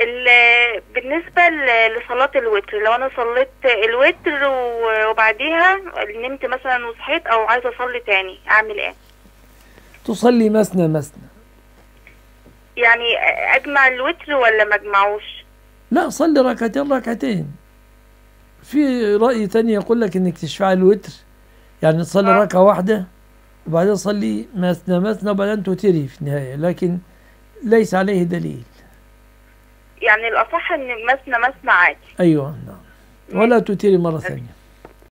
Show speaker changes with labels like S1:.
S1: ال- بالنسبة ل- لصلاة الوتر لو أنا صليت الوتر و- وبعديها نمت مثلا وصحيت أو عايزة أصلي تاني أعمل إيه؟
S2: تصلي مثنى مثنى
S1: يعني أجمع الوتر ولا ما أجمعوش؟
S2: لا صلي ركعتين ركعتين في رأي تاني يقول لك انك تشفع الوتر يعني تصلي
S1: آه.
S2: ركعة واحدة وبعدين تصلي مثنى مثنى وبعدين توتري في النهاية لكن ليس عليه دليل
S1: يعني الأصح إن مثنى مثنى عادي
S2: أيوة نعم ولا توتري مرة ثانية